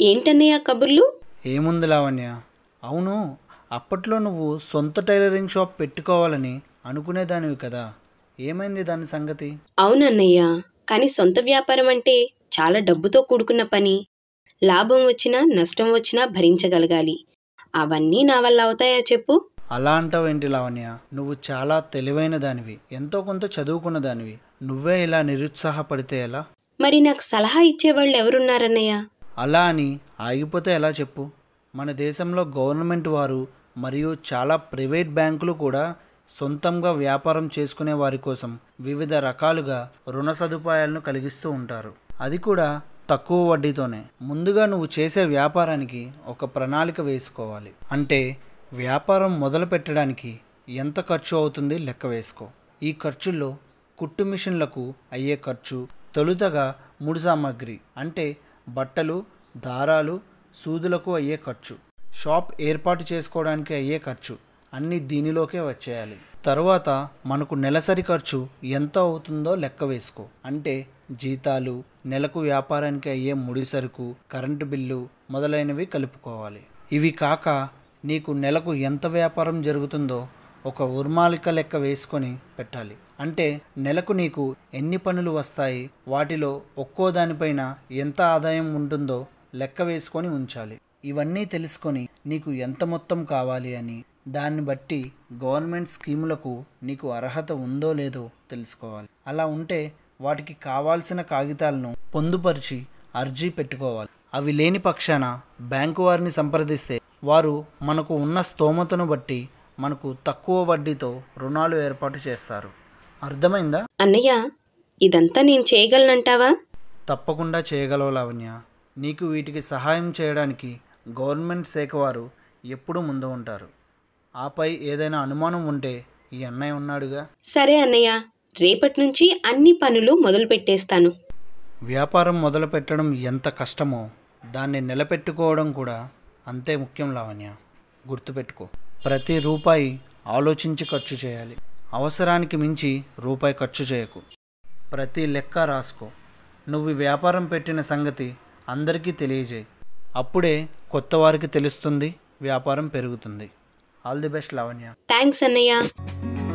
ఏంటన్నయ్య కబుర్లు ఏముంది లావణ్య అవును అప్పట్లో నువ్వు సొంత టైలరింగ్ షాప్ పెట్టుకోవాలని అనుకునేదానివి కదా ఏమైంది దాని సంగతి అవునన్నయ్య కానీ సొంత వ్యాపారం అంటే చాలా డబ్బుతో కూడుకున్న పని లాభం వచ్చినా నష్టం వచ్చినా భరించగలగాలి అవన్నీ నా వల్ల అవుతాయా చెప్పు అలా అంటావేంటి లావణ్య నువ్వు చాలా తెలివైన దానివి ఎంతో కొంత చదువుకున్న దానివి నువ్వే ఇలా నిరుత్సాహపడితే ఎలా మరి నాకు సలహా ఇచ్చేవాళ్ళు ఎవరున్నారన్నయ్య అలా అని ఆగిపోతే ఎలా చెప్పు మన దేశంలో గవర్నమెంట్ వారు మరియు చాలా ప్రైవేట్ బ్యాంకులు కూడా సొంతంగా వ్యాపారం చేసుకునే వారి కోసం వివిధ రకాలుగా రుణ సదుపాయాలను కలిగిస్తూ ఉంటారు అది కూడా తక్కువ వడ్డీతోనే ముందుగా నువ్వు చేసే వ్యాపారానికి ఒక ప్రణాళిక వేసుకోవాలి అంటే వ్యాపారం మొదలు పెట్టడానికి ఎంత ఖర్చు అవుతుంది లెక్క వేసుకో ఈ ఖర్చుల్లో కుట్టు మిషన్లకు అయ్యే ఖర్చు తొలుతగా ముడి సామాగ్రి అంటే బట్టలు దారాలు సూదులకు అయ్యే ఖర్చు షాప్ ఏర్పాటు చేసుకోవడానికి అయ్యే ఖర్చు అన్నీ దీనిలోకే వచ్చేయాలి తరువాత మనకు నెలసరి ఖర్చు ఎంత అవుతుందో లెక్క వేసుకో అంటే జీతాలు నెలకు వ్యాపారానికి అయ్యే ముడి సరుకు కరెంటు బిల్లు మొదలైనవి కలుపుకోవాలి ఇవి కాక నీకు నెలకు ఎంత వ్యాపారం జరుగుతుందో ఒక ఉర్మాలిక లెక్క వేసుకొని పెట్టాలి అంటే నెలకు నీకు ఎన్ని పనులు వస్తాయి వాటిలో ఒక్కో దానిపైన ఎంత ఆదాయం ఉంటుందో లెక్క వేసుకొని ఉంచాలి ఇవన్నీ తెలుసుకొని నీకు ఎంత మొత్తం కావాలి అని దాన్ని బట్టి గవర్నమెంట్ స్కీములకు నీకు అర్హత ఉందో లేదో తెలుసుకోవాలి అలా ఉంటే వాటికి కావాల్సిన కాగితాలను పొందుపరిచి అర్జీ పెట్టుకోవాలి అవి లేని పక్షాన బ్యాంకు వారిని సంప్రదిస్తే వారు మనకు ఉన్న స్తోమతను బట్టి మనకు తక్కువ వడ్డీతో రుణాలు ఏర్పాటు చేస్తారు అర్థమైందా అన్నయ్య ఇదంతా నేను చేయగలనంటావా తప్పకుండా చేయగలవు లావణ్య నీకు వీటికి సహాయం చేయడానికి గవర్నమెంట్ శాఖ వారు ఎప్పుడూ ముందు ఉంటారు ఆపై ఏదైనా అనుమానం ఉంటే ఈ అన్నయ్య ఉన్నాడుగా సరే అన్నయ్య రేపటి నుంచి అన్ని పనులు మొదలు పెట్టేస్తాను వ్యాపారం మొదలు పెట్టడం ఎంత కష్టమో దాన్ని నిలబెట్టుకోవడం కూడా అంతే ముఖ్యం లావణ్య గుర్తుపెట్టుకో ప్రతి రూపాయి ఆలోచించి ఖర్చు చేయాలి అవసరానికి మించి రూపాయి ఖర్చు చేయకు ప్రతి లెక్క రాసుకో నువ్వు ఈ వ్యాపారం పెట్టిన సంగతి అందరికీ తెలియజేయి అప్పుడే కొత్త వారికి తెలుస్తుంది వ్యాపారం పెరుగుతుంది all the best Lavanya thanks అన్నయ్య